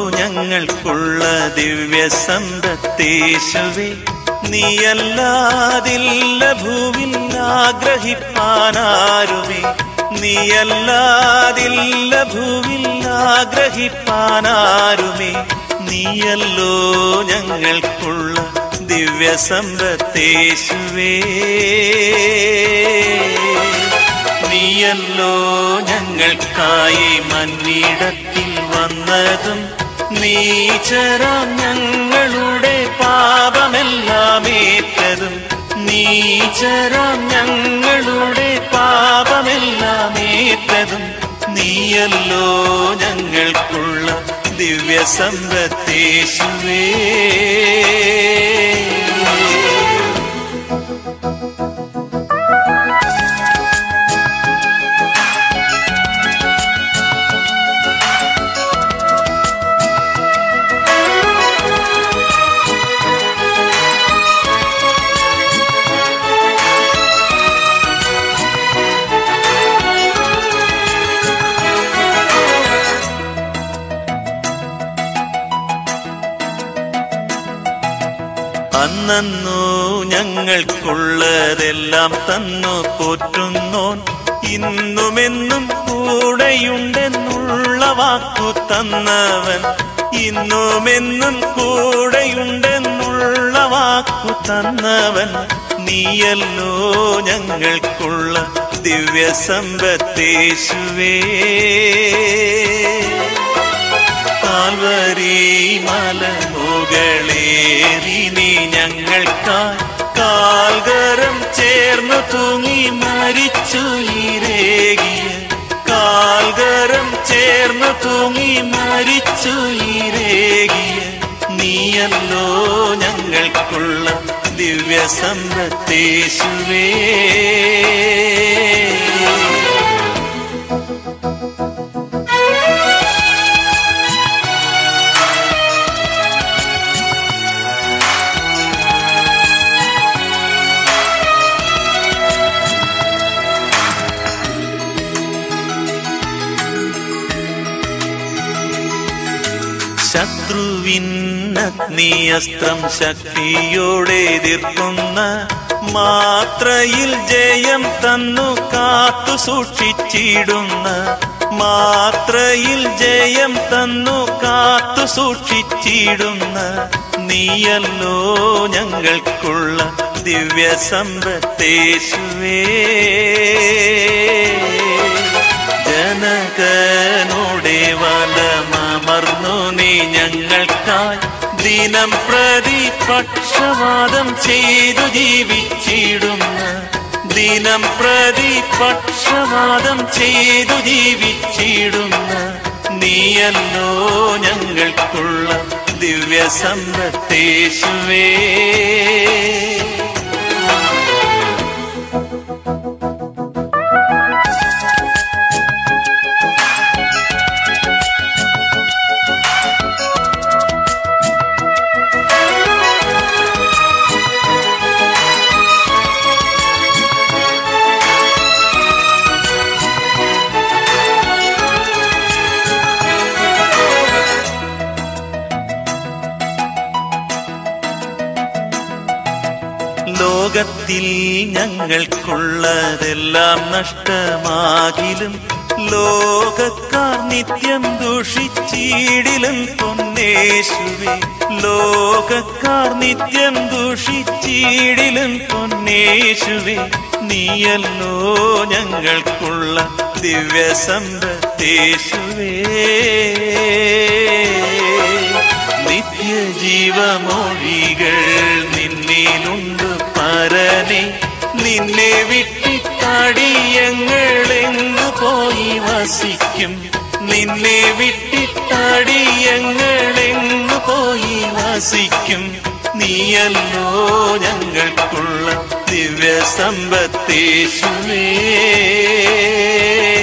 ഞങ്ങൾക്കുള്ള ദിവ്യ സമ്പത്തേശുവേ നീയല്ലാതില്ല ഭൂവിൽ ആഗ്രഹിപ്പാനാരുമേ നീയല്ലാതില്ല ഭൂവിൽ ആഗ്രഹിപ്പാനാരുമേ നീയല്ലോ ഞങ്ങൾക്കുള്ള ദിവ്യ സമ്പത്തേശുവേ നീയല്ലോ ഞങ്ങൾക്കായി മന്നിടത്തിൽ വന്നതും നീചരാം ഞങ്ങളുടെ പാപമെല്ലാം ഏറ്റതും നീചരാം ഞങ്ങളുടെ പാപമെല്ലാം ഏറ്റതും നീയല്ലോ ഞങ്ങൾക്കുള്ള ദിവ്യ സമ്പത്തേശുവേ അന്നു ഞങ്ങൾക്കുള്ളതെല്ലാം തന്നു പോറ്റുന്നോൻ ഇന്നുമെന്നും കൂടെയുണ്ടെന്നുള്ള വാക്കു തന്നവൻ ഇന്നുമെന്നും കൂടെയുണ്ടെന്നുള്ള വാക്കു തന്നവൻ നീയല്ലോ ഞങ്ങൾക്കുള്ള ദിവ്യ സമ്പത്തേശുവേ കാൽവരി മലമുകളേറി നീ ഞങ്ങൾക്കായി കാൽകരം ചേർന്നു തൂങ്ങി മരിച്ചു ഈരേകിയ കാൽകരം ചേർന്നു തൂങ്ങി മരിച്ചു ഈരേകിയ നീയല്ലോ ഞങ്ങൾക്കുള്ള ദിവ്യ സമ്പത്തേശുവേ ശത്രുവിന്നഗ്നിയസ്ത്രം ശക്തിയോടെ എതിർക്കുന്ന മാത്രയിൽ ജയം തന്നു കാത്തു സൂക്ഷിച്ചിടുന്ന മാത്രയിൽ ജയം തന്നു കാത്തു സൂക്ഷിച്ചിടുന്ന നീയല്ലോ ഞങ്ങൾക്കുള്ള ദിവ്യ സമ്പത്തേശുവേ ജനകനോടെ വലമർന്നു നീ ഞങ്ങൾക്കായി ദിനം പ്രതി പക്ഷവാദം ചെയ്തു ജീവിച്ചിടുന്ന ദിനം പ്രതി പക്ഷവാദം ചെയ്തു ജീവിച്ചിടുന്ന നീയല്ലോ ഞങ്ങൾക്കുള്ള ദിവ്യ സമ്പത്തേശുവേ ലോകത്തിൽ ഞങ്ങൾക്കുള്ളതെല്ലാം നഷ്ടമാകിലും ലോകക്കാർ നിത്യം ദൂഷിച്ചിടിലും പൊന്നേശുവേ ലോകക്കാർ നിത്യം ദൂഷിച്ചിടിലും പൊന്നേശുവേ നീയല്ലോ ഞങ്ങൾക്കുള്ള ദിവ്യ സമ്പത്തേശുവേ നിത്യജീവമൊഴികൾ നിന്നിലുണ്ട് പരനെ നിന്നെ വിട്ടിട്ടടിയങ്ങളെങ്ങു പോയി വസിക്കും നിന്നെ വിട്ടിട്ടടിയങ്ങളെങ്ങു പോയി വസിക്കും നീയല്ലോ ഞങ്ങൾക്കുള്ള ദിവ്യ സമ്പത്തേശുവേ